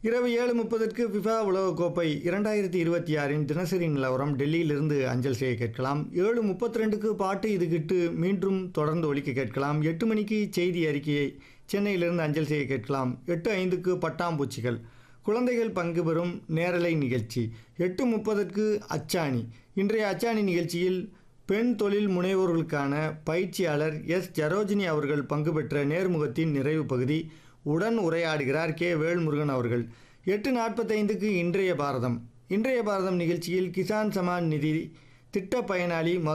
இரவு ஏழு முப்பதற்கு ஃபிஃபா உலகக்கோப்பை இரண்டாயிரத்தி இருபத்தி ஆறின் தினசரி நிலவரம் டெல்லியிலிருந்து அஞ்சல் செய்ய கேட்கலாம் ஏழு முப்பத்தி ரெண்டுக்கு பாட்டு இது கிட்டு மீண்டும் தொடர்ந்து ஒலிக்க கேட்கலாம் எட்டு மணிக்கு செய்தி அறிக்கையை சென்னையிலிருந்து அஞ்சல் செய்ய கேட்கலாம் எட்டு ஐந்துக்கு பட்டாம்பூச்சிகள் குழந்தைகள் பங்கு பெறும் நேரலை நிகழ்ச்சி எட்டு முப்பதற்கு அச்சாணி இன்றைய அச்சாணி நிகழ்ச்சியில் பெண் தொழில் முனைவோர்களுக்கான பயிற்சியாளர் எஸ் ஜரோஜினி அவர்கள் பங்கு பெற்ற நேர்முகத்தின் நிறைவு பகுதி உடன் உரையாடுகிறார் கே வேல்முருகன் அவர்கள் எட்டு நாற்பத்தைந்துக்கு இன்றைய பாரதம் இன்றைய பாரதம் நிகழ்ச்சியில் கிசான் சமான் நிதி திட்ட பயனாளி